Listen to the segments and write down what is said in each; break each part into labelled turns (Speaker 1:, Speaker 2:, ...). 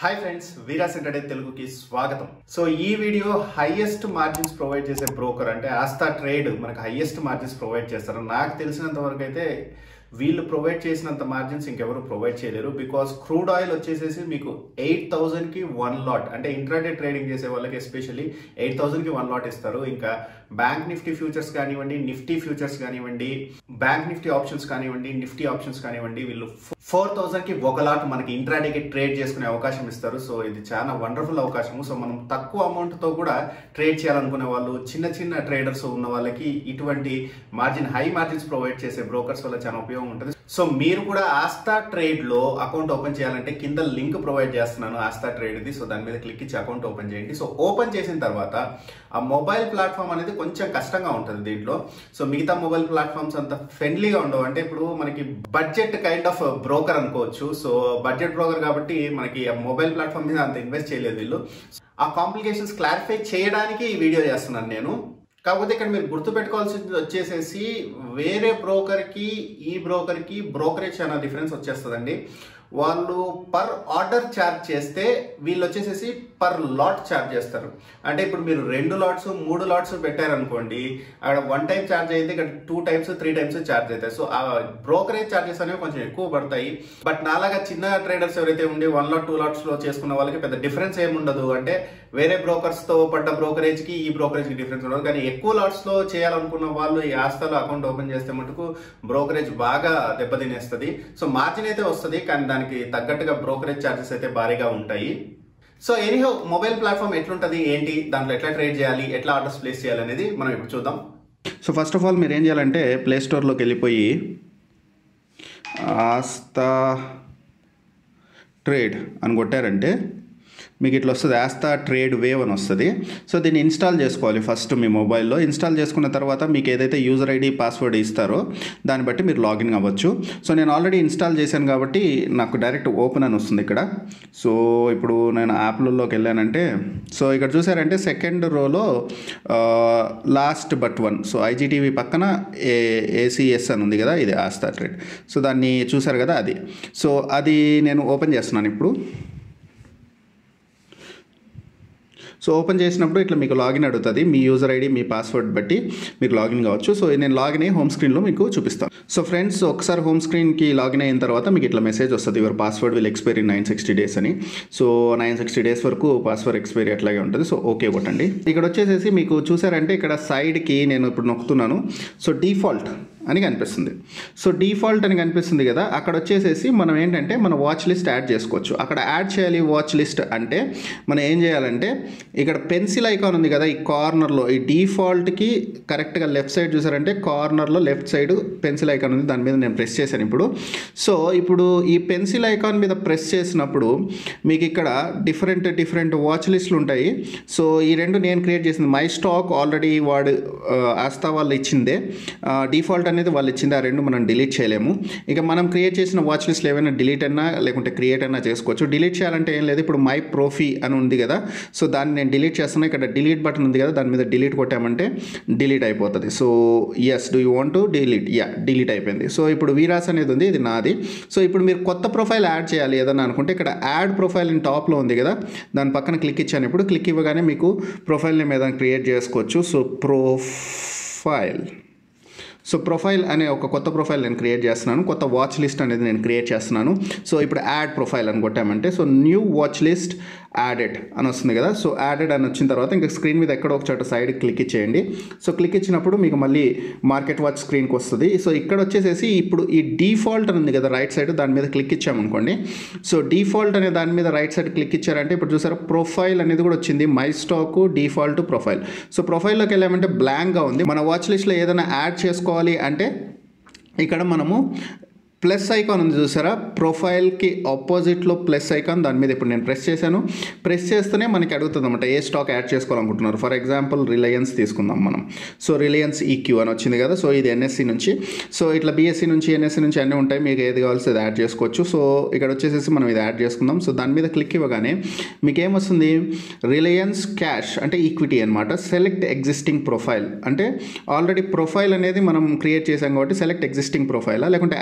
Speaker 1: hi friends వీరాస్ intraday తెలుగుకి స్వాగతం so ఈ వీడియో హైయెస్ట్ మార్జిన్స్ ప్రొవైడ్ చేసే బ్రోకర్ అంటే ఆస్తా ట్రేడ్ మనకు హైయెస్ట్ మార్జిన్స్ ప్రొవైడ్ చేస్తారు నాకు తెలిసినంత వరకు అయితే వీళ్ళు ప్రొవైడ్ చేసినంత మార్జిన్స్ ఇంకెవరు ప్రొవైడ్ చేయలేరు బికాస్ క్రూడ్ ఆయిల్ వచ్చేసేసి మీకు ఎయిట్ థౌసండ్కి వన్ లాట్ అంటే ఇంట్రాడే ట్రేడింగ్ చేసే వాళ్ళకి ఎస్పెషల్లీ ఎయిట్ థౌసండ్కి వన్ లాట్ ఇస్తారు ఇంకా బ్యాంక్ నిఫ్టీ ఫ్యూచర్స్ కానివ్వండి నిఫ్టీ ఫ్యూచర్స్ కానివ్వండి బ్యాంక్ నిఫ్టీ ఆప్షన్స్ కానివ్వండి నిఫ్టీ ఆప్షన్స్ కానివ్వండి వీళ్ళు ఫోర్ థౌసండ్ కి ఒక లాట్ మనకి ఇంట్రాడేకి ట్రేడ్ చేసుకునే అవకాశం ఇస్తారు సో ఇది చాలా వండర్ఫుల్ అవకాశము సో మనం తక్కువ అమౌంట్ తో కూడా ట్రేడ్ చేయాలనుకునే వాళ్ళు చిన్న చిన్న ట్రేడర్స్ ఉన్న వాళ్ళకి ఇటువంటి మార్జిన్ హై మార్జిన్స్ ప్రొవైడ్ చేసే బ్రోకర్స్ వల్ల చాలా ఉపయోగం ఉంటుంది సో మీరు కూడా ఆస్తా ట్రేడ్ లో అకౌంట్ ఓపెన్ చేయాలంటే కింద లింక్ ప్రొవైడ్ చేస్తున్నాను ఆస్తా ట్రేడ్ ది సో దాని మీద క్లిక్ ఇచ్చి అకౌంట్ ఓపెన్ చేయండి సో ఓపెన్ చేసిన తర్వాత ఆ మొబైల్ ప్లాట్ఫామ్ అనేది కొంచెం కష్టంగా ఉంటుంది దీంట్లో సో మిగతా మొబైల్ ప్లాట్ఫామ్స్ అంత ఫ్రెండ్లీగా ఉండవు అంటే ఇప్పుడు మనకి బడ్జెట్ కైండ్ ఆఫ్ బ్రోకర్ అనుకోవచ్చు సో బడ్జెట్ బ్రోకర్ కాబట్టి మనకి ఆ మొబైల్ ప్లాట్ఫామ్ మీద అంత ఇన్వెస్ట్ చేయలేదు వీళ్ళు ఆ కాంప్లికేషన్స్ క్లారిఫై చేయడానికి ఈ వీడియో చేస్తున్నాను నేను కాకపోతే ఇక్కడ మీరు గుర్తుపెట్టుకోవాల్సింది వచ్చేసేసి వేరే బ్రోకర్కి ఈ బ్రోకర్కి బ్రోకరేజ్ చాలా డిఫరెన్స్ వచ్చేస్తుందండి వాళ్ళు పర్ ఆర్డర్ ఛార్జ్ చేస్తే వీళ్ళు వచ్చేసేసి పర్ లాట్ ఛార్జ్ చేస్తారు అంటే ఇప్పుడు మీరు రెండు లాట్స్ మూడు లాట్స్ పెట్టారనుకోండి అక్కడ వన్ టైం ఛార్జ్ అయితే ఇక్కడ two times three times charge అవుతాయి సో ఆ బ్రోకరేజ్ ఛార్జెస్ అనేవి కొంచెం ఎక్కువ పడతాయి బట్ నాలాగా చిన్న ట్రేడర్స్ ఎవరైతే ఉండి వన్ లాట్ టూ లాట్స్ లో చేసుకున్న వాళ్ళకి పెద్ద డిఫరెన్స్ ఏముండదు అంటే వేరే బ్రోకర్స్ తో పడ్డ బ్రోకరేజ్ కి ఈ బ్రోకరేజ్ కి డిఫరెన్స్ ఉండదు కానీ ఎక్కువ లాట్స్ లో చేయాలనుకున్న వాళ్ళు ఈ ఆస్థలో అకౌంట్ ఓపెన్ చేస్తే మటుకు బ్రోకరేజ్ బాగా దెబ్బతినేస్తుంది సో మార్జిన్ అయితే వస్తుంది కానీ దానికి తగ్గట్టుగా బ్రోకరేజ్ ఛార్జెస్ అయితే భారీగా ఉంటాయి సో ఎనీహో మొబైల్ ప్లాట్ఫామ్ ఎట్లుంటది ఏంటి దాంట్లో ఎట్లా ట్రేడ్ చేయాలి ఎట్లా ఆర్డర్స్ ప్లేస్ చేయాలి అనేది మనం ఇప్పుడు చూద్దాం
Speaker 2: సో ఫస్ట్ ఆఫ్ ఆల్ మీరు ఏం చేయాలంటే ప్లే స్టోర్లోకి వెళ్ళిపోయి ఆస్తా ట్రేడ్ అని కొట్టారంటే మీకు ఇట్లా వస్తుంది ఆస్తా ట్రేడ్ వేవ్ అని వస్తుంది సో దీన్ని ఇన్స్టాల్ చేసుకోవాలి ఫస్ట్ మీ మొబైల్లో ఇన్స్టాల్ చేసుకున్న తర్వాత మీకు ఏదైతే యూజర్ ఐడి పాస్వర్డ్ ఇస్తారో దాన్ని బట్టి మీరు లాగిన్ అవ్వచ్చు సో నేను ఆల్రెడీ ఇన్స్టాల్ చేశాను కాబట్టి నాకు డైరెక్ట్ ఓపెన్ అని వస్తుంది ఇక్కడ సో ఇప్పుడు నేను యాప్లలోకి వెళ్ళానంటే సో ఇక్కడ చూసారంటే సెకండ్ రోలో last but one so IGTV పక్కన ఏ ఏసీఎస్ అని ఉంది కదా ఇది ఆస్తా ట్రేడ్ సో దాన్ని చూసారు కదా అది సో అది నేను ఓపెన్ చేస్తున్నాను ఇప్పుడు సో ఓపెన్ చేసినప్పుడు ఇట్లా మీకు లాగిన్ అడుగుతుంది మీ యూజర్ ఐడి మీ పాస్వర్డ్ బట్టి మీకు లాగిన్ కావచ్చు సో నేను లాగిన్ అయ్యి హోమ్ స్క్రీన్లో మీకు చూపిస్తాను సో ఫ్రెండ్స్ ఒకసారి హోమ్ స్క్రీన్కి లాగిన్ అయిన తర్వాత మీకు ఇట్లా మెసేజ్ వస్తుంది your password will expire in nine sixty days అని సో నైన్ సిక్స్టీ డేస్ వరకు పాస్వర్డ్ ఎక్స్పైరీ అట్లాగే ఉంటుంది సో ఓకే కొట్టండి ఇక్కడ వచ్చేసేసి మీకు చూసారంటే ఇక్కడ సైడ్కి నేను ఇప్పుడు నొక్కుతున్నాను సో డిఫాల్ట్ అని కనిపిస్తుంది సో డిఫాల్ట్ అని కనిపిస్తుంది కదా అక్కడ వచ్చేసేసి మనం ఏంటంటే మన వాచ్ లిస్ట్ యాడ్ చేసుకోవచ్చు అక్కడ యాడ్ చేయాలి వాచ్ లిస్ట్ అంటే మనం ఏం చేయాలంటే ఇక్కడ పెన్సిల్ ఐకాన్ ఉంది కదా ఈ కార్నర్లో ఈ డిఫాల్ట్కి కరెక్ట్గా లెఫ్ట్ సైడ్ చూసారంటే కార్నర్లో లెఫ్ట్ సైడ్ పెన్సిల్ ఐకాన్ ఉంది దాని మీద నేను ప్రెస్ చేశాను ఇప్పుడు సో ఇప్పుడు ఈ పెన్సిల్ ఐకాన్ మీద ప్రెస్ చేసినప్పుడు మీకు ఇక్కడ డిఫరెంట్ డిఫరెంట్ వాచ్ లిస్టులు ఉంటాయి సో ఈ రెండు నేను క్రియేట్ చేసింది మై స్టాక్ ఆల్రెడీ వాడు ఆస్తా వాళ్ళు ఇచ్చిందే డిఫాల్ట్ అనేది వాళ్ళు ఇచ్చింది ఆ రెండు మనం డిలీట్ చేయలేము ఇక మనం క్రియేట్ చేసిన వాచ్ లిస్ట్లు ఏమైనా డిలీట్ అయినా లేకుంటే క్రియేట్ అయినా చేసుకోవచ్చు డిలీట్ చేయాలంటే ఏం లేదు ఇప్పుడు మై ప్రోఫీ అని ఉంది కదా సో దాన్ని నేను డిలీట్ చేస్తున్నా ఇక్కడ డిలీట్ బటన్ ఉంది కదా దాని మీద డిలీట్ కొట్టామంటే డిలీట్ అయిపోతుంది so yes do you want to delete yeah delete అయిపోయింది సో ఇప్పుడు వీరాస్ అనేది ఉంది ఇది నాది సో ఇప్పుడు మీరు కొత్త ప్రొఫైల్ యాడ్ చేయాలి ఏదన్నా అనుకుంటే ఇక్కడ యాడ్ ప్రొఫైల్ ఇన్ టాప్లో ఉంది కదా దాని పక్కన క్లిక్ ఇచ్చాను ఇప్పుడు క్లిక్ ఇవ్వగానే మీకు ప్రొఫైల్ నేమ్ ఏదైనా క్రియేట్ చేసుకోవచ్చు సో ప్రొఫైల్ సో ప్రొఫైల్ అనే ఒక కొత్త ప్రొఫైల్ నేను క్రియేట్ చేస్తున్నాను కొత్త వాచ్ లిస్ట్ అనేది నేను క్రియేట్ చేస్తున్నాను సో ఇప్పుడు యాడ్ ప్రొఫైల్ అని కొట్టామంటే so new watch list added అని వస్తుంది కదా సో యాడెడ్ అని వచ్చిన తర్వాత ఇంకా స్క్రీన్ మీద ఎక్కడో ఒక చోట సైడ్ క్లిక్ ఇచ్చేయండి సో క్లిక్ ఇచ్చినప్పుడు మీకు మళ్ళీ మార్కెట్ వాచ్ స్క్రీన్కి వస్తుంది సో ఇక్కడ వచ్చేసేసి ఇప్పుడు ఈ డిఫాల్ట్ అని ఉంది కదా రైట్ సైడ్ దాని మీద క్లిక్ ఇచ్చామనుకోండి సో డిఫాల్ట్ అనే దాని మీద రైట్ సైడ్ క్లిక్ ఇచ్చారంటే ఇప్పుడు చూసారా ప్రొఫైల్ అనేది కూడా వచ్చింది my stock default profile so ప్రొఫైల్లోకి వెళ్ళామంటే బ్లాంక్గా ఉంది మన వాచ్ లిస్ట్లో ఏదైనా యాడ్ చేసుకోవాలి అంటే ఇక్కడ మనము ప్లస్ ఐకాన్ ఉంది చూసారా ప్రొఫైల్కి ఆపోజిట్లో ప్లస్ ఐకాన్ దాని మీద ఇప్పుడు నేను ప్రెస్ చేశాను ప్రెస్ చేస్తేనే మనకి అడుగుతుంది అనమాట ఏ స్టాక్ యాడ్ చేసుకోవాలనుకుంటున్నారు ఫర్ ఎగ్జాంపుల్ రిలయన్స్ తీసుకుందాం మనం సో రిలయన్స్ ఈక్యూ అని వచ్చింది కదా సో ఇది ఎన్ఎస్సి నుంచి సో ఇట్లా బీఎస్సీ నుంచి ఎన్ఎస్సి నుంచి అన్నీ ఉంటాయి మీకు ఏది కావాల్సి అది యాడ్ చేసుకోవచ్చు సో ఇక్కడ వచ్చేసేసి మనం ఇది యాడ్ చేసుకుందాం సో దాని మీద క్లిక్ ఇవ్వగానే మీకు ఏమొస్తుంది రిలయన్స్ క్యాష్ అంటే ఈక్విటీ అనమాట సెలెక్ట్ ఎగ్జిస్టింగ్ ప్రొఫైల్ అంటే ఆల్రెడీ ప్రొఫైల్ అనేది మనం క్రియేట్ చేసాం కాబట్టి సెలెక్ట్ ఎగ్జిస్టింగ్ ప్రొఫైల్ లేకుంటే యాడ్ న్యూ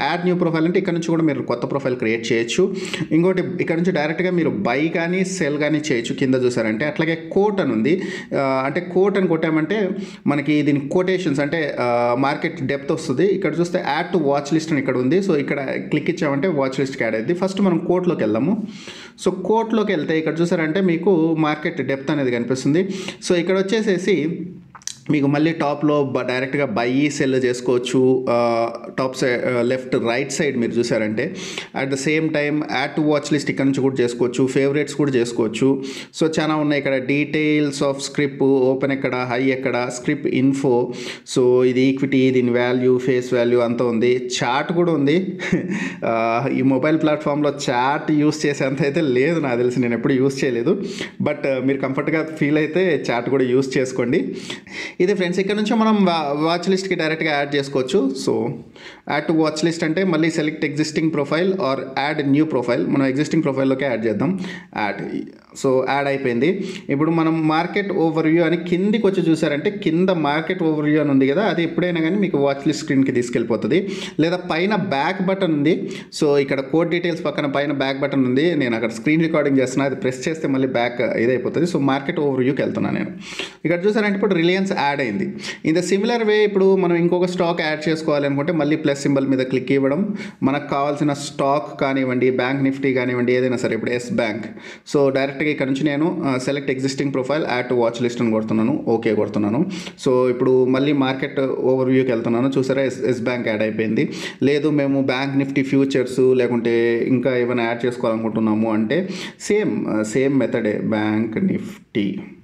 Speaker 2: ప్రొఫైల్ అంటే ఇక్కడ నుంచి కూడా మీరు కొత్త ప్రొఫైల్ క్రియేట్ చేయొచ్చు ఇంకోటి ఇక్కడ నుంచి డైరెక్ట్గా మీరు బై కానీ సెల్ కానీ చేయొచ్చు కింద చూసారంటే అట్లాగే కోట్ అని ఉంది ఆ, అంటే కోట్ అని కొట్టామంటే మనకి దీని కోటేషన్స్ అంటే మార్కెట్ డెప్త్ వస్తుంది ఇక్కడ చూస్తే యాడ్ టు వాచ్ లిస్ట్ అని ఇక్కడ ఉంది సో ఇక్కడ క్లిక్ ఇచ్చామంటే వాచ్ లిస్ట్కి యాడ్ అయింది ఫస్ట్ మనం కోట్లోకి వెళ్దాము సో కోట్లోకి వెళ్తే ఇక్కడ చూసారంటే మీకు మార్కెట్ డెప్త్ అనేది కనిపిస్తుంది సో ఇక్కడ వచ్చేసేసి మీకు మళ్ళీ టాప్లో బ- డైరెక్ట్గా బై సెల్ చేసుకోవచ్చు ఆ, top side left right side మీరు చూసారంటే at the same time add to watch list ఇక్కడ నుంచి కూడా చేసుకోవచ్చు ఫేవరెట్స్ కూడా చేసుకోవచ్చు సో చాలా ఉన్నాయి ఇక్కడ డీటెయిల్స్ ఆఫ్ స్క్రిప్ ఓపెన్ ఎక్కడ హై ఎక్కడ స్క్రిప్ ఇన్ఫో సో ఇది ఈక్విటీ దీని వాల్యూ ఫేస్ వాల్యూ అంతా ఉంది చాట్ కూడా ఉంది ఆ, ఈ మొబైల్ ప్లాట్ఫామ్లో చాట్ యూస్ చేసేంత అయితే లేదు నాకు తెలిసి నేను ఎప్పుడు యూస్ చేయలేదు బట్ మీరు కంఫర్ట్గా ఫీల్ అయితే చాట్ కూడా యూస్ చేసుకోండి ఇది ఫ్రెండ్స్ ఇక్కడ నుంచి మనం వాచ్ లిస్ట్కి డైరెక్ట్గా యాడ్ చేసుకోవచ్చు so add to watch list అంటే మళ్ళీ select existing profile or add new profile మనం ఎగ్జిస్టింగ్ ప్రొఫైల్లోకి యాడ్ చేద్దాం యాడ్ సో యాడ్ అయిపోయింది ఇప్పుడు మనం మార్కెట్ ఓవర్ వ్యూ అని కిందికి వచ్చి చూసారంటే కింద మార్కెట్ ఓవర్ వ్యూ అని ఉంది కదా అది ఎప్పుడైనా కానీ మీకు వాచ్ లిస్ట్ స్క్రీన్కి తీసుకెళ్ళిపోతుంది లేదా పైన బ్యాక్ బటన్ ఉంది సో ఇక్కడ కోడ్ డీటెయిల్స్ పక్కన పైన బ్యాక్ బటన్ ఉంది నేను అక్కడ స్క్రీన్ రికార్డింగ్ చేస్తున్నా అది ప్రెస్ చేస్తే మళ్ళీ బ్యాక్ ఇదైపోతుంది సో మార్కెట్ ఓవర్ వ్యూకి వెళ్తున్నాను నేను ఇక్కడ చూసారంటే ఇప్పుడు రిలయన్స్ యాడ్ అయింది ఇన్ ద సిమిలర్ వే ఇప్పుడు మనం ఇంకొక స్టాక్ యాడ్ చేసుకోవాలి అనుకుంటే మళ్ళీ ప్లస్ సింబల్ మీద క్లిక్ ఇవ్వడం మనకు కావాల్సిన స్టాక్ కానివ్వండి బ్యాంక్ నిఫ్టీ కానివ్వండి ఏదైనా సరే ఇప్పుడు ఎస్ బ్యాంక్ సో డైరెక్ట్గా ఇక్కడ నుంచి నేను select existing profile add to watch list అని కొడుతున్నాను ఓకే కొడుతున్నాను సో ఇప్పుడు మళ్ళీ మార్కెట్ ఓవర్ వ్యూకి వెళ్తున్నాను చూసారా ఎస్ ఎస్ బ్యాంక్ యాడ్ అయిపోయింది లేదు మేము బ్యాంక్ నిఫ్టీ ఫ్యూచర్స్ లేకుంటే ఇంకా ఏమైనా యాడ్ చేసుకోవాలనుకుంటున్నాము అంటే సేమ్ సేమ్ మెథడే bank Nifty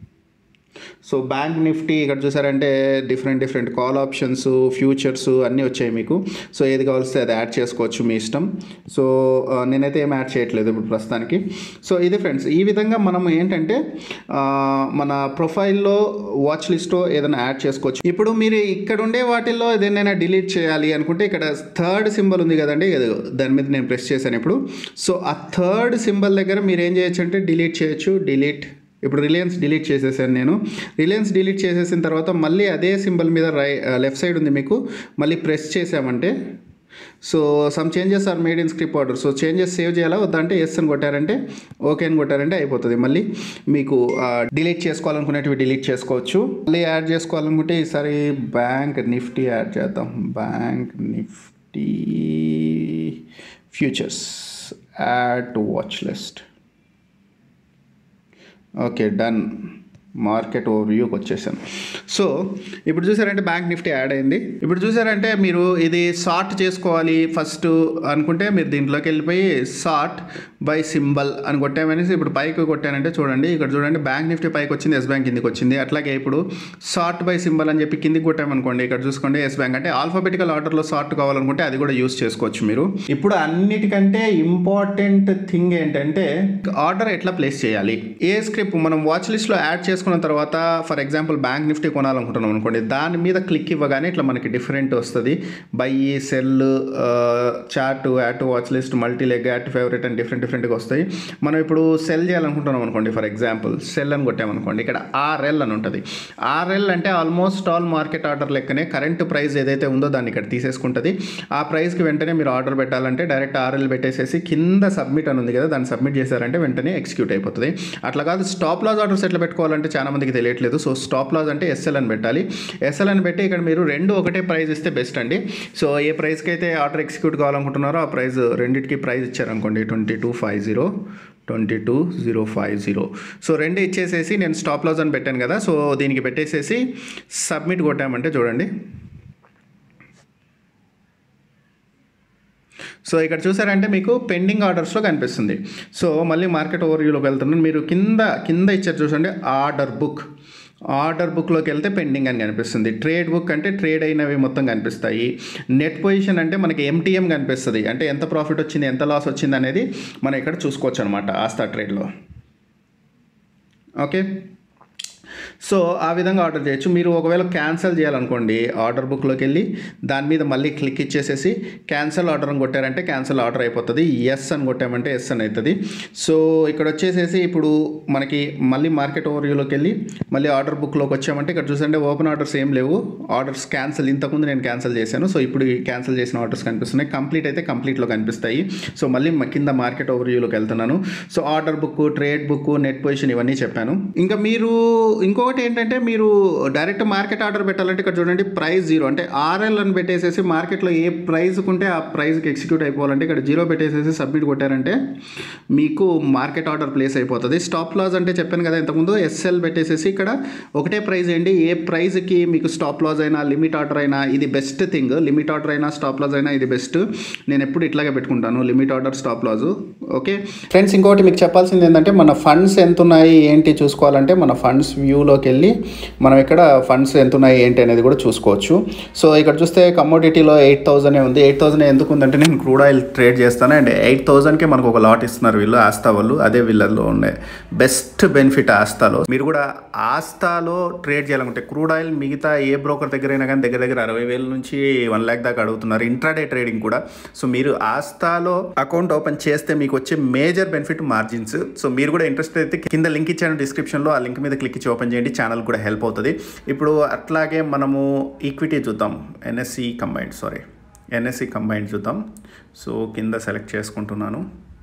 Speaker 2: so bank Nifty ఇక్కడ చూసారంటే different different call options futures అన్నీ వచ్చాయి మీకు సో ఏది కావాల్సి అది యాడ్ చేసుకోవచ్చు మీ ఇష్టం సో ఆ, నేనైతే ఏం యాడ్ చేయట్లేదు ఇప్పుడు ప్రస్తుతానికి సో ఇది ఫ్రెండ్స్ ఈ విధంగా మనం ఏంటంటే ఆ, మన ప్రొఫైల్లో వాచ్ లిస్ట్లో ఏదైనా యాడ్ చేసుకోవచ్చు ఇప్పుడు మీరు ఇక్కడ ఉండే వాటిల్లో ఏదైనా డిలీట్ చేయాలి అనుకుంటే ఇక్కడ థర్డ్ సింబల్ ఉంది కదండి ఇది దాని మీద నేను ప్రెస్ చేశాను ఇప్పుడు సో ఆ థర్డ్ సింబల్ దగ్గర మీరు ఏం చేయొచ్చు అంటే డిలీట్ చేయొచ్చు డిలీట్ ఇప్పుడు రిలయన్స్ డిలీట్ చేసేసాను నేను రిలయన్స్ డిలీట్ చేసేసిన తర్వాత మళ్ళీ అదే సింబల్ మీద రై లెఫ్ట్ సైడ్ ఉంది మీకు మళ్ళీ ప్రెస్ చేసామంటే so some changes are made in scrip order so changes save చేయాలా వద్దా అంటే ఎస్ అని కొట్టారంటే ఓకే అని కొట్టారంటే అయిపోతుంది మళ్ళీ మీకు డిలీట్ చేసుకోవాలనుకునేటివి డిలీట్ చేసుకోవచ్చు మళ్ళీ యాడ్ చేసుకోవాలనుకుంటే ఈసారి బ్యాంక్ నిఫ్టీ యాడ్ చేద్దాం bank Nifty futures add to watch list okay done market ఓవర్ వ్యూకి వచ్చేసాను సో ఇప్పుడు చూసారంటే బ్యాంక్ నిఫ్టీ యాడ్ అయింది ఇప్పుడు చూసారంటే మీరు ఇది సార్ట్ చేసుకోవాలి ఫస్ట్ అనుకుంటే మీరు దీంట్లోకి వెళ్ళిపోయి సార్ట్ బై సింబల్ అని కొట్టామనేసి ఇప్పుడు పైకి కొట్టానంటే చూడండి ఇక్కడ చూడండి బ్యాంక్ నిఫ్టీ పైకి వచ్చింది ఎస్ బ్యాంక్ కిందికి వచ్చింది అట్లాగే ఇప్పుడు సార్ట్ బై సింబల్ అని చెప్పి కిందికి కొట్టామనుకోండి ఇక్కడ చూసుకోండి ఎస్ బ్యాంక్ అంటే ఆల్ఫాబెటికల్ ఆర్డర్లో సార్ట్ కావాలనుకుంటే అది కూడా యూస్ చేసుకోవచ్చు మీరు ఇప్పుడు అన్నిటికంటే ఇంపార్టెంట్ థింగ్ ఏంటంటే ఆర్డర్ ఎట్లా ప్లేస్ చేయాలి ఏ స్క్రిప్ట్ మనం వాచ్ లిస్ట్లో యాడ్ చేసుకున్న తర్వాత ఫర్ ఎగ్జాంపుల్ బ్యాంక్ నిఫ్టీ కొనాలనుకుంటున్నాం అనుకోండి దాని మీద క్లిక్ ఇవ్వగానే ఇట్లా మనకి డిఫరెంట్ వస్తుంది buy sell chart add to watch list multi leg add favourite అని డిఫరెంట్ డిఫరెంట్గా వస్తాయి మనం ఇప్పుడు సెల్ చేయాలనుకుంటున్నాం అనుకోండి ఫర్ ఎగ్జాంపుల్ సెల్ అని కొట్టామనుకోండి ఇక్కడ ఆర్ఎల్ అని ఉంటుంది ఆర్ఎల్ అంటే ఆల్మోస్ట్ ఆల్ మార్కెట్ ఆర్డర్ లెక్కనే కరెంట్ ప్రైస్ ఏదైతే ఉందో దాన్ని ఇక్కడ తీసేసుకుంటుంది ఆ ప్రైస్కి వెంటనే మీరు ఆర్డర్ పెట్టాలంటే డైరెక్ట్ ఆర్ఎల్ పెట్టేసేసి కింద సబ్మిట్ అని ఉంది కదా దాన్ని సబ్మిట్ చేశారంటే వెంటనే ఎగ్జిక్యూట్ అయిపోతుంది అట్లా కాదు స్టాప్ లాస్ ఆర్డర్స్ ఎట్లా పెట్టుకోవాలంటే చాలా మందికి తెలియట్లేదు సో స్టాప్ లాస్ అంటే ఎస్ఎల్ అని పెట్టాలి ఎస్ఎల్ అని పెట్టి ఇక్కడ మీరు రెండు ఒకటే ప్రైస్ ఇస్తే బెస్ట్ అండి సో ఏ ప్రైస్కి అయితే ఆర్డర్ ఎగ్జిక్యూట్ కావాలనుకుంటున్నారో ఆ ప్రైస్ రెండింటికి ప్రైస్ ఇచ్చారనుకోండి twenty two five zero twenty two zero five zero so రెండు ఇచ్చేసేసి నేను స్టాప్ లాస్ అని పెట్టాను కదా సో దీనికి పెట్టేసేసి సబ్మిట్ కొట్టామంటే చూడండి సో ఇక్కడ చూసారంటే మీకు పెండింగ్ ఆర్డర్స్లో కనిపిస్తుంది సో మళ్ళీ మార్కెట్ ఓవర్వ్యూలోకి వెళ్తున్నాను మీరు కింద కింద ఇచ్చారు చూసండి ఆర్డర్ బుక్ ఆర్డర్ బుక్లోకి వెళ్తే పెండింగ్ అని కనిపిస్తుంది ట్రేడ్ బుక్ అంటే ట్రేడ్ అయినవి మొత్తం కనిపిస్తాయి నెట్ పొజిషన్ అంటే మనకి ఎంటీఎం కనిపిస్తుంది అంటే ఎంత ప్రాఫిట్ వచ్చింది ఎంత లాస్ వచ్చింది అనేది మనం ఇక్కడ చూసుకోవచ్చు అనమాట ఆస్తా ట్రేడ్లో ఓకే సో ఆ విధంగా ఆర్డర్ చేయొచ్చు మీరు ఒకవేళ క్యాన్సిల్ చేయాలనుకోండి ఆర్డర్ బుక్లోకి వెళ్ళి దాని మీద మళ్ళీ క్లిక్ ఇచ్చేసేసి క్యాన్సిల్ ఆర్డర్ అని కొట్టారంటే క్యాన్సిల్ ఆర్డర్ అయిపోతుంది ఎస్ అని కొట్టామంటే ఎస్ అని అవుతుంది సో ఇక్కడ వచ్చేసేసి ఇప్పుడు మనకి మళ్ళీ మార్కెట్ ఓవర్వ్యూలోకి వెళ్ళి మళ్ళీ ఆర్డర్ బుక్లోకి వచ్చామంటే ఇక్కడ చూసంటే ఓపెన్ ఆర్డర్స్ ఏం లేవు ఆర్డర్స్ క్యాన్సిల్ ఇంతకుముందు నేను క్యాన్సిల్ చేశాను సో ఇప్పుడు క్యాన్సిల్ చేసిన ఆర్డర్స్ కనిపిస్తున్నాయి కంప్లీట్ అయితే కంప్లీట్లో కనిపిస్తాయి సో మళ్ళీ మ- కింద మార్కెట్ ఓవర్వ్యూలోకి వెళ్తున్నాను so order book trade book net position ఇవన్నీ చెప్పాను ఇంకా మీరు ఇంకొకటి ఏంటంటే మీరు డైరెక్ట్ మార్కెట్ ఆర్డర్ పెట్టాలంటే ఇక్కడ చూడండి ప్రైస్ జీరో అంటే ఆర్ఎల్ అని పెట్టేసేసి మార్కెట్లో ఏ ప్రైస్ ఉంటే ఆ ప్రైస్కి ఎగ్జిక్యూట్ అయిపోవాలంటే ఇక్కడ జీరో పెట్టేసేసి సబ్మిట్ కొట్టారంటే మీకు మార్కెట్ ఆర్డర్ ప్లేస్ అయిపోతుంది స్టాప్ లాస్ అంటే చెప్పాను కదా ఇంతకుముందు ఎస్ఎల్ పెట్టేసేసి ఇక్కడ ఒకటే ప్రైస్ అండి ఏ ప్రైస్కి మీకు స్టాప్ లాస్ అయినా లిమిట్ ఆర్డర్ అయినా ఇది బెస్ట్ థింగ్ లిమిట్ ఆర్డర్ అయినా స్టాప్ లాస్ అయినా ఇది బెస్ట్ నేను ఎప్పుడు ఇట్లాగే పెట్టుకుంటాను limit order stop loss okay friends ఇంకోటి మీకు చెప్పాల్సింది ఏంటంటే మన ఫండ్స్ ఎంత ఉన్నాయి ఏంటి చూసుకోవాలంటే మన ఫండ్స్ వ్యూలోకి వెళ్ళి మనం ఇక్కడ ఫండ్స్ ఎంత ఉన్నాయి ఏంటి అనేది కూడా చూసుకోవచ్చు సో ఇక్కడ చూస్తే కమోడిటీలో ఎయిట్ థౌసండ్ ఉంది ఎయిట్ థౌసండ్ ఎందుకు ఉందంటే నేను క్రూడ్ ఆయిల్ ట్రేడ్ చేస్తాను అండ్ ఎయిట్ థౌసండ్కి మనకు ఒక లాట్ ఇస్తున్నారు వీళ్ళు ఆస్తా వాళ్ళు అదే వీళ్ళల్లో ఉండే బెస్ట్ బెనిఫిట్ ఆస్తాలో మీరు కూడా ఆస్తాలో ట్రేడ్ చేయాలనుకుంటే క్రూడ్ ఆయిల్ మిగతా ఏ బ్రోకర్ దగ్గర అయినా కానీ దగ్గర దగ్గర అరవై వేల నుంచి వన్ ల్యాక్ దాకా అడుగుతున్నారు ఇంట్రాడే ట్రేడింగ్ కూడా సో మీరు ఆస్తాలో అకౌంట్ ఓపెన్ చేస్తే మీకు వచ్చే మేజర్ బెనిఫిట్ మార్జిన్స్ సో మీరు కూడా ఇంట్రెస్ట్ అయితే కింద లింక్ ఇచ్చాను డిస్క్రిప్షన్లో ఆ లింక్ మీద క్లిక్ ఇచ్చి ఓపెన్ చేయండి ఛానల్ కూడా హెల్ప్ అవుతుంది ఇప్పుడు అట్లాగే మనము ఈక్విటీ చూద్దాం NSC combined sorry NSC combined చూద్దాం సో కింద సెలెక్ట్ చేసుకుంటున్నాను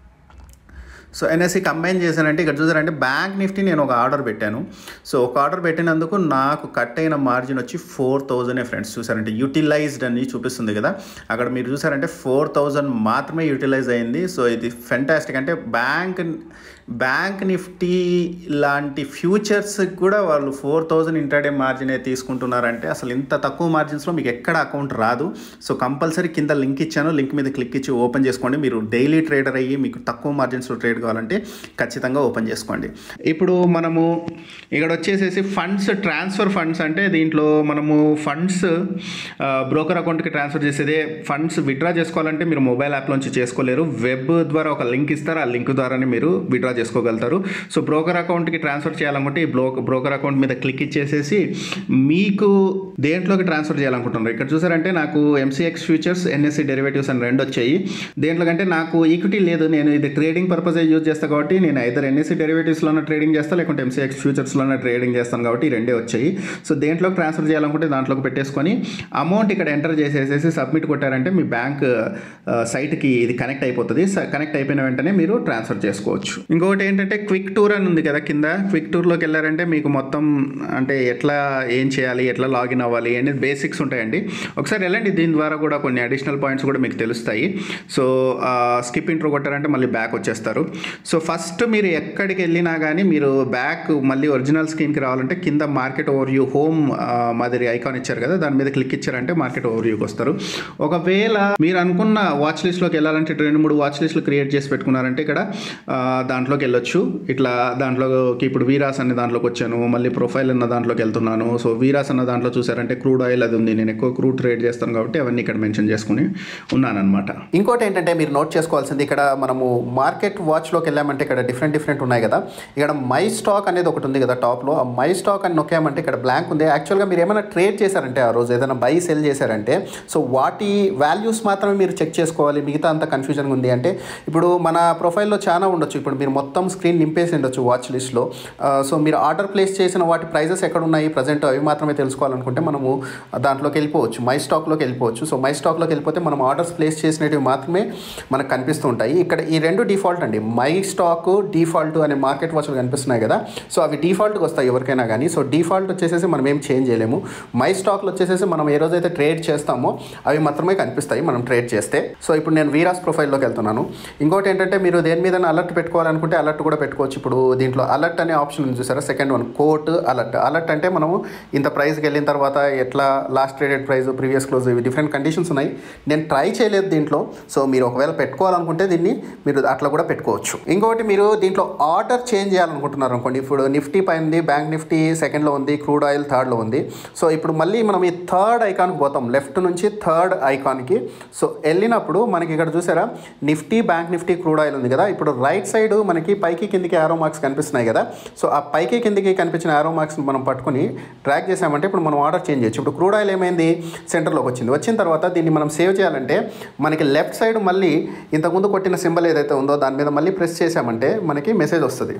Speaker 2: సో ఎన్ఎస్సి కంబైన్ చేశానంటే ఇక్కడ చూసారంటే బ్యాంక్ నిఫ్టీ నేను ఒక ఆర్డర్ పెట్టాను సో ఒక ఆర్డర్ పెట్టినందుకు నాకు కట్ అయిన మార్జిన్ వచ్చి ఫోర్ థౌజండే ఫ్రెండ్స్ చూసారంటే యూటిలైజ్డ్ అని చూపిస్తుంది కదా అక్కడ మీరు చూసారంటే ఫోర్ థౌజండ్ మాత్రమే యూటిలైజ్ అయింది సో ఇది ఫెంటాస్టిక్ అంటే బ్యాంక్ బ్యాంక్ నిఫ్టీ లాంటి ఫ్యూచర్స్ కూడా వాళ్ళు ఫోర్ థౌజండ్ ఇంటర్డే మార్జినే తీసుకుంటున్నారంటే అసలు ఇంత తక్కువ మార్జిన్స్లో మీకు ఎక్కడ అకౌంట్ రాదు సో కంపల్సరీ కింద లింక్ ఇచ్చాను లింక్ మీద క్లిక్ ఇచ్చి ఓపెన్ చేసుకోండి మీరు డైలీ ట్రేడర్ అయ్యి మీకు తక్కువ మార్జిన్స్లో ట్రేడ్ కావాలంటే ఖచ్చితంగా ఓపెన్ చేసుకోండి ఇప్పుడు మనము ఇక్కడ వచ్చేసేసి ఫండ్స్ ట్రాన్స్ఫర్ ఫండ్స్ అంటే దీంట్లో మనము ఫండ్స్ బ్రోకర్ అకౌంట్కి ట్రాన్స్ఫర్ చేసేదే ఫండ్స్ విత్డ్రా చేసుకోవాలంటే మీరు మొబైల్ యాప్లోంచి చేసుకోలేరు వెబ్ ద్వారా ఒక లింక్ ఇస్తారు ఆ లింక్ ద్వారానే మీరు విత్డ్రా చేసుకోగలుగుతారు సో బ్రోకర్ అకౌంట్కి ట్రాన్స్ఫర్ చేయాలనుకుంటే ఈ బ్రో బ్రోకర్ అకౌంట్ మీద క్లిక్ ఇచ్చేసేసి మీకు దేంట్లోకి ట్రాన్స్ఫర్ చేయాలనుకుంటున్నారు ఇక్కడ చూసారంటే నాకు ఎంసీఎక్స్ ఫ్యూచర్స్ ఎన్ఎస్సి డెరివేటివ్స్ అని రెండు వచ్చాయి దేంట్లో కంటే నాకు ఈక్విటీ లేదు నేను ఇది ట్రేడింగ్ పర్పస్ యూజ్ చేస్తాను కాబట్టి నేను ఐదర్ ఎన్ఎస్సి డెరివేటివ్స్లోనే ట్రేడింగ్ చేస్తాను లేకుంటే ఎంసీఎక్స్ ఫ్యూచర్స్లోనే ట్రేడింగ్ చేస్తాను కాబట్టి ఈ రెండే వచ్చాయి సో దేంట్లోకి ట్రాన్స్ఫర్ చేయాలనుకుంటే దాంట్లోకి పెట్టేసుకొని అమౌంట్ ఇక్కడ ఎంటర్ చేసేసేసి సబ్మిట్ కొట్టారంటే మీ బ్యాంక్ సైట్కి ఇది కనెక్ట్ అయిపోతుంది కనెక్ట్ అయిపోయిన వెంటనే మీరు ట్రాన్స్ఫర్ చేసుకోవచ్చు ఇంకొకటి ఏంటంటే క్విక్ టూర్ అని ఉంది కదా కింద క్విక్ టూర్లోకి వెళ్ళారంటే మీకు మొత్తం అంటే ఎట్లా ఏం చేయాలి ఎట్లా లాగిన్ అవ్వాలి అనేది బేసిక్స్ ఉంటాయండి ఒకసారి వెళ్ళండి దీని ద్వారా కూడా కొన్ని అడిషనల్ పాయింట్స్ కూడా మీకు తెలుస్తాయి సో స్కిప్ ఇంట్రో కొట్టారంటే మళ్ళీ బ్యాక్ వచ్చేస్తారు సో ఫస్ట్ మీరు ఎక్కడికి వెళ్ళినా కానీ మీరు బ్యాక్ మళ్ళీ ఒరిజినల్ స్క్రీన్కి రావాలంటే కింద మార్కెట్ ఓవర్ వ్యూ హోమ్ మాదిరి ఐకాన్ ఇచ్చారు కదా దాని మీద క్లిక్ ఇచ్చారంటే మార్కెట్ ఓవర్ వ్యూకి వస్తారు ఒకవేళ మీరు అనుకున్న వాచ్ లిస్ట్లోకి వెళ్ళాలంటే రెండు మూడు వాచ్ లిస్టులు క్రియేట్ చేసి పెట్టుకున్నారంటే ఇక్కడ ఆ, దాంట్లోకి వెళ్ళొచ్చు ఇట్లా దాంట్లోకి ఇప్పుడు వీరాస్ అనే దాంట్లోకి వచ్చాను మళ్ళీ ప్రొఫైల్ అన్న దాంట్లోకి వెళ్తున్నాను సో వీరాస్ అన్న దాంట్లో చూసారంటే క్రూడ్ ఆయిల్ అది ఉంది నేను ఎక్కువ క్రూడ్ ట్రేడ్ చేస్తాను కాబట్టి అవన్నీ ఇక్కడ మెన్షన్ చేసుకుని ఉన్నానన్నమాట
Speaker 3: ఇంకోటి ఏంటంటే మీరు నోట్ చేసుకోవాల్సింది ఇక్కడ మనము మార్కెట్ వాచ్లోకి వెళ్ళామంటే ఇక్కడ డిఫరెంట్ డిఫరెంట్ ఉన్నాయి కదా ఇక్కడ మై స్టాక్ అనేది ఒకటి ఉంది కదా టాప్లో ఆ మై స్టాక్ అని నొక్కామంటే ఇక్కడ బ్లాంక్ ఉంది యాక్చువల్గా మీరు ఏమైనా ట్రేడ్ చేశారంటే ఆ రోజు ఏదైనా బై సెల్ చేశారంటే సో వాటి వాల్యూస్ మాత్రమే మీరు చెక్ చేసుకోవాలి మిగతా అంత కన్ఫ్యూజన్గా ఉంది అంటే ఇప్పుడు మన ప్రొఫైల్లో చాలా ఉండొచ్చు ఇప్పుడు మీరు మొత్తం స్క్రీన్ నింపేసి ఉండొచ్చు వాచ్ లిస్ట్లో సో మీరు ఆర్డర్ ప్లేస్ చేసిన వాటి ప్రైజెస్ ఎక్కడ ఉన్నాయి ప్రజెంట్ అవి మాత్రమే తెలుసుకోవాలనుకుంటే మనము దాంట్లోకి వెళ్ళిపోవచ్చు మై స్టాక్లోకి వెళ్ళిపోవచ్చు సో మై స్టాక్లోకి వెళ్ళిపోతే మనం ఆర్డర్స్ ప్లేస్ చేసినవి మాత్రమే మనకు కనిపిస్తూ ఉంటాయి ఇక్కడ ఈ రెండు డిఫాల్ట్ అండి మై స్టాక్ డిఫాల్ట్ అనే మార్కెట్ వాచ్లు కనిపిస్తున్నాయి కదా సో అవి డిఫాల్ట్గా వస్తాయి ఎవరికైనా కానీ సో డిఫాల్ట్ వచ్చేసేసి మనం ఏం చేంజ్ చేయలేము మై స్టాక్లో వచ్చేసేసి మనం ఏ రోజైతే ట్రేడ్ చేస్తామో అవి మాత్రమే కనిపిస్తాయి మనం ట్రేడ్ చేస్తే సో ఇప్పుడు నేను వీరాస్ ప్రొఫైల్లోకి వెళ్తున్నాను ఇంకోటి ఏంటంటే మీరు దేని మీద అలర్ట్ పెట్టుకోవాలనుకుంటే అలర్ట్ కూడా పెట్టుకోవచ్చు ఇప్పుడు దీంట్లో అలర్ట్ అనే ఆప్షన్ ఉంది చూసారా second one quote alert alert అంటే మనము ఇంత ప్రైస్కి వెళ్ళిన తర్వాత ఎట్లా last traded price previous close ఇవి డిఫరెంట్ కండిషన్స్ ఉన్నాయి నేను ట్రై చేయలేదు దీంట్లో సో మీరు ఒకవేళ పెట్టుకోవాలనుకుంటే దీన్ని మీరు అట్లా కూడా పెట్టుకోవచ్చు చేసుకోవచ్చు ఇంకొకటి మీరు దీంట్లో ఆర్డర్ చేంజ్ చేయాలనుకుంటున్నారు అనుకోండి ఇప్పుడు నిఫ్టీ పైన ఉంది బ్యాంక్ నిఫ్టీ సెకండ్లో ఉంది క్రూడ్ ఆయిల్ థర్డ్లో ఉంది సో ఇప్పుడు మళ్ళీ మనం ఈ థర్డ్ ఐకాన్కి పోతాం లెఫ్ట్ నుంచి థర్డ్ ఐకాన్కి సో వెళ్ళినప్పుడు మనకి ఇక్కడ చూసారా Nifty bank Nifty crude oil ఉంది కదా ఇప్పుడు రైట్ సైడ్ మనకి పైకి కిందికి ఆరో మార్క్స్ కనిపిస్తున్నాయి కదా సో ఆ పైకి కిందికి కనిపించిన ఆరో మార్క్స్ మనం పట్టుకొని ట్రాక్ చేసామంటే ఇప్పుడు మనం ఆర్డర్ చేంజ్ చేయొచ్చు ఇప్పుడు క్రూడ్ ఆయిల్ ఏమైంది సెంటర్లోకి వచ్చింది వచ్చిన తర్వాత దీన్ని మనం సేవ్ చేయాలంటే మనకి లెఫ్ట్ సైడ్ మళ్ళీ ఇంతకుముందు కొట్టిన సింబల్ ఏదైతే ఉందో దాని మీద మళ్ళీ ప్రెస్ చేసామంటే మనకి మెసేజ్ వస్తుంది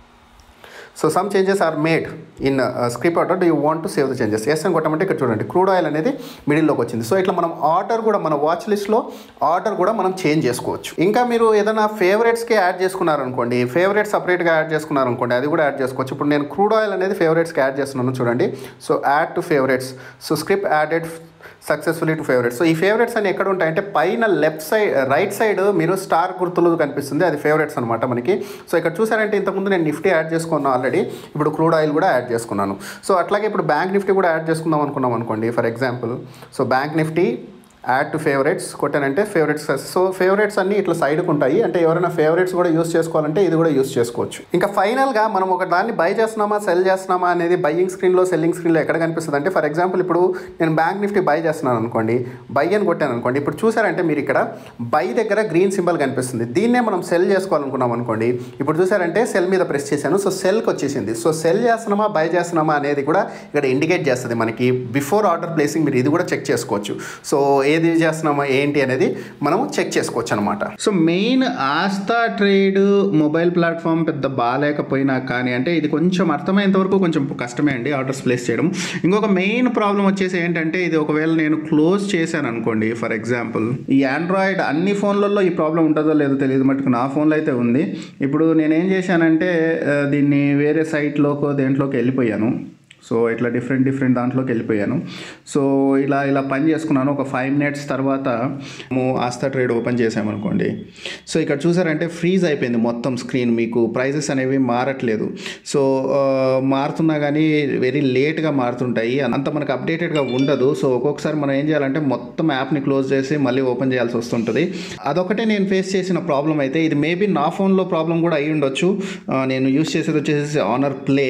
Speaker 3: so some changes are made in script order do you want to save the changes yes అని కొట్టమంటే ఇక్కడ చూడండి క్రూడ్ ఆయిల్ అనేది మిడిల్లోకి వచ్చింది సో ఇట్లా మనం ఆర్డర్ కూడా మన వాచ్ లిస్ట్లో ఆర్డర్ కూడా మనం చేంజ్ చేసుకోవచ్చు ఇంకా మీరు ఏదైనా ఫేవరెట్స్కి యాడ్ చేసుకున్నారనుకోండి ఫేవరెట్ సపరేట్గా యాడ్ చేసుకున్నారనుకోండి అది కూడా యాడ్ చేసుకోవచ్చు ఇప్పుడు నేను క్రూడ్ ఆయిల్ అనేది ఫేవరెట్స్కి యాడ్ చేస్తున్నాను చూడండి so add to favourites so script added successfully to favourites so ఈ ఫేవరెట్స్ అని ఎక్కడ ఉంటాయంటే పైన లెఫ్ట్ సైడ్ రైట్ సైడ్ మీరు స్టార్ గుర్తులు కనిపిస్తుంది అది ఫేవరెట్స్ అనమాట మనకి సో ఇక్కడ చూసారంటే ఇంతకుముందు నేను నిఫ్టీ యాడ్ చేసుకున్నాను ఆల్రెడీ ఇప్పుడు క్రూడ్ ఆయిల్ కూడా యాడ్ చేసుకున్నాను సో అట్లాగే ఇప్పుడు బ్యాంక్ నిఫ్టీ కూడా యాడ్ చేసుకుందాం అనుకున్నాం అనుకోండి for example so bank Nifty add to favourites కొట్టానంటే ఫేవరెట్స్ సో ఫేవరెట్స్ అన్ని ఇట్లా సైడ్కి ఉంటాయి అంటే ఎవరైనా ఫేవరెట్స్ కూడా యూస్ చేసుకోవాలంటే ఇది కూడా యూస్ చేసుకోవచ్చు ఇంకా ఫైనల్గా మనం ఒక దాన్ని బై చేస్తున్నామా సెల్ చేస్తున్నామా అనేది బయ్యింగ్ స్క్రీన్లో సెల్లింగ్ స్క్రీన్లో ఎక్కడ కనిపిస్తుంది అంటే ఫర్ ఎగ్జాంపుల్ ఇప్పుడు నేను బ్యాంక్ నిఫ్టీ బై చేస్తున్నాను అనుకోండి బై అని కొట్టాను అనుకోండి ఇప్పుడు చూసారంటే మీరు ఇక్కడ బై దగ్గర గ్రీన్ సింబల్ కనిపిస్తుంది దీన్నే మనం సెల్ చేసుకోవాలనుకున్నాం అనుకోండి ఇప్పుడు చూసారంటే సెల్ మీద ప్రెస్ చేశాను సో సెల్కి వచ్చేసింది సో సెల్ చేస్తున్నామా బై చేస్తున్నామా అనేది కూడా ఇక్కడ ఇండికేట్ చేస్తుంది మనకి బిఫోర్ ఆర్డర్ ప్లేసింగ్ మీరు ఇది కూడా చెక్ చేసుకోవచ్చు సో ఏది చేస్తున్నామా ఏంటి అనేది మనం చెక్ చేసుకోవచ్చు అనమాట
Speaker 2: so main Aastha trade mobile platform పెద్ద బాగాలేకపోయినా కానీ అంటే ఇది కొంచెం అర్థమయ్యేంత వరకు కొంచెం కష్టమే అండి ఆర్డర్స్ ప్లేస్ చేయడం ఇంకొక మెయిన్ ప్రాబ్లం వచ్చేసి ఏంటంటే ఇది ఒకవేళ నేను క్లోజ్ చేశాను అనుకోండి ఫర్ ఎగ్జాంపుల్ ఈ ఆండ్రాయిడ్ అన్ని ఫోన్లలో ఈ ప్రాబ్లం ఉంటుందో లేదో తెలియదు మటుకు నా ఫోన్లో అయితే ఉంది ఇప్పుడు నేనేం చేశానంటే ఆ, దీన్ని వేరే సైట్లోకో దేంట్లోకి వెళ్ళిపోయాను సో ఇట్లా డిఫరెంట్ డిఫరెంట్ దాంట్లోకి వెళ్ళిపోయాను సో ఇలా ఇలా పని చేసుకున్నాను ఒక ఫైవ్ మినిట్స్ తర్వాత మేము ఆస్థా ట్రేడ్ ఓపెన్ చేసామనుకోండి సో ఇక్కడ చూసారంటే ఫ్రీజ్ అయిపోయింది మొత్తం స్క్రీన్ మీకు ప్రైజెస్ అనేవి మారట్లేదు సో ఆ, మారుతున్నా కానీ వెరీ లేట్గా మారుతుంటాయి అంత మనకు అప్డేటెడ్గా ఉండదు సో ఒక్కొక్కసారి మనం ఏం చేయాలంటే మొత్తం యాప్ని క్లోజ్ చేసి మళ్ళీ ఓపెన్ చేయాల్సి వస్తుంటుంది అదొకటే నేను ఫేస్ చేసిన ప్రాబ్లం అయితే ఇది మేబీ నా ఫోన్లో ప్రాబ్లం కూడా అయి ఉండొచ్చు ఆ, నేను యూస్ చేసేది వచ్చేసి ఆనర్ ప్లే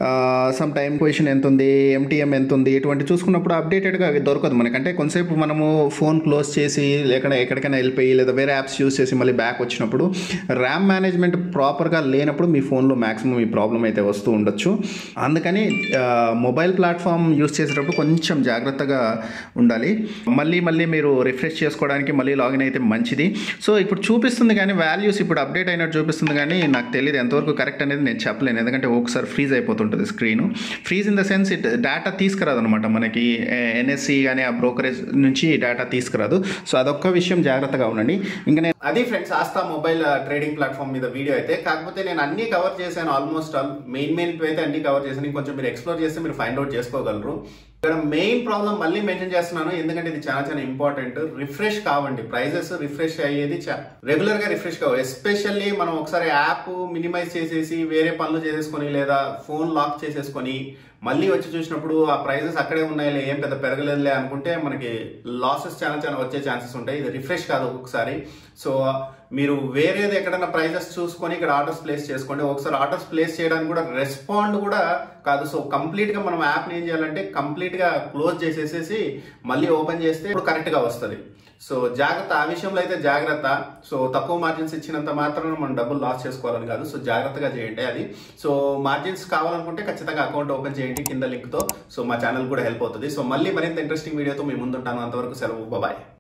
Speaker 2: సమ్ టైం పొజిషన్ ఎంత ఉంది ఎంటీఎం ఎంత ఉంది ఇటువంటి చూసుకున్నప్పుడు అప్డేటెడ్గా అవి దొరకదు మనకంటే కొంతసేపు మనము ఫోన్ క్లోజ్ చేసి లేక ఎక్కడికైనా వెళ్ళిపోయి లేదా వేరే యాప్స్ యూస్ చేసి మళ్ళీ బ్యాక్ వచ్చినప్పుడు ర్యామ్ మేనేజ్మెంట్ ప్రాపర్గా లేనప్పుడు మీ ఫోన్లో మ్యాక్సిమం ఈ ప్రాబ్లం అయితే వస్తూ ఉండొచ్చు అందుకని మొబైల్ ప్లాట్ఫామ్ యూస్ చేసేటప్పుడు కొంచెం జాగ్రత్తగా ఉండాలి మళ్ళీ మళ్ళీ మీరు రిఫ్రెష్ చేసుకోవడానికి మళ్ళీ లాగిన్ అయితే మంచిది సో ఇప్పుడు చూపిస్తుంది కానీ వాల్యూస్ ఇప్పుడు అప్డేట్ అయినట్టు చూపిస్తుంది కానీ నాకు తెలియదు ఎంతవరకు కరెక్ట్ అనేది నేను చెప్పలేను ఎందుకంటే ఒకసారి ఫ్రీజ్ అయిపోతుంటుంది screen freeze in the sense it data తీసుకురాదు అనమాట మనకి ఎన్ఎస్సి కానీ ఆ బ్రోకరేజ్ నుంచి డేటా తీసుకురాదు సో అదొక్క విషయం జాగ్రత్తగా ఉండండి ఇంకా నేను
Speaker 1: అది friends Aastha mobile trading platform మీద వీడియో అయితే కాకపోతే నేను అన్ని కవర్ చేశాను ఆల్మోస్ట్ ఆల్ మెయిన్ మెయిన్ అయితే అన్ని కవర్ చేశాను ఇంకొంచెం మీరు ఎక్స్ప్లోర్ చేస్తే మీరు ఫైండ్ అవుట్ చేసుకోగలరు ఇక్కడ మెయిన్ ప్రాబ్లం మళ్ళీ మెన్షన్ చేస్తున్నాను ఎందుకంటే ఇది చాలా చాలా ఇంపార్టెంట్ రిఫ్రెష్ కావండి ప్రైజెస్ రిఫ్రెష్ అయ్యేది రెగ్యులర్ గా రిఫ్రెష్ కావు ఎస్పెషల్లీ మనం ఒకసారి యాప్ మినిమైజ్ చేసేసి వేరే పనులు చేసేసుకొని లేదా ఫోన్ లాక్ చేసేసుకొని మళ్ళీ వచ్చి చూసినప్పుడు ఆ ప్రైజెస్ అక్కడే ఉన్నాయిలే ఏం పెద్ద పెరగలేదులే అనుకుంటే మనకి లాసెస్ చాలా చాలా వచ్చే ఛాన్సెస్ ఉంటాయి ఇది రిఫ్రెష్ కాదు ఒక్కొక్కసారి సో మీరు వేరేది ఎక్కడైనా ప్రైజెస్ చూసుకొని ఇక్కడ ఆర్డర్స్ ప్లేస్ చేసుకోండి ఒకసారి ఆర్డర్స్ ప్లేస్ చేయడానికి కూడా రెస్పాండ్ కూడా కాదు సో కంప్లీట్ గా మనం యాప్ ఏం చేయాలంటే కంప్లీట్ గా క్లోజ్ చేసేసేసి మళ్ళీ ఓపెన్ చేస్తే ఇప్పుడు కరెక్ట్ గా వస్తుంది సో జాగ్రత్త ఆ విషయంలో అయితే జాగ్రత్త సో తక్కువ మార్జిన్స్ ఇచ్చినంత మాత్రం మనం డబ్బులు లాస్ చేసుకోవాలని కాదు సో జాగ్రత్తగా చేయండి అది సో మార్జిన్స్ కావాలనుకుంటే ఖచ్చితంగా అకౌంట్ ఓపెన్ చేయండి కింద లింక్ తో సో మా ఛానల్ కూడా హెల్ప్ అవుతుంది సో మళ్ళీ మరింత ఇంట్రెస్టింగ్ వీడియోతో మీ ముందుంటాను అంతవరకు సెలవు బాయ్